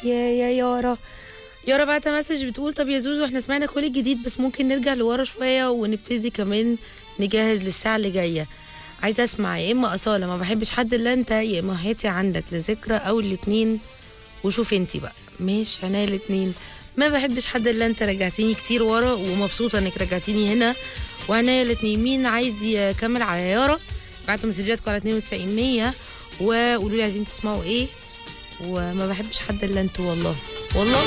يا يا يارا يارا بعت مسج بتقول طب يا زوزو احنا سمعنا كل الجديد بس ممكن نرجع لورا شويه ونبتدي كمان نجهز للساعه اللي جايه عايزه اسمع يا اما اصاله ما بحبش حد الا انت يا اما هاتي عندك لذكرى او الاتنين وشوف انتي بقى مش عينيا الاتنين ما بحبش حد الا انت رجعتيني كتير ورا ومبسوطه انك رجعتيني هنا وعينيا الاتنين مين عايز يكمل على يارا بعتوا مسجاتكم على 92 100 وقولوا لي عايزين تسمعوا ايه وما بحبش حد الا انتوا والله والله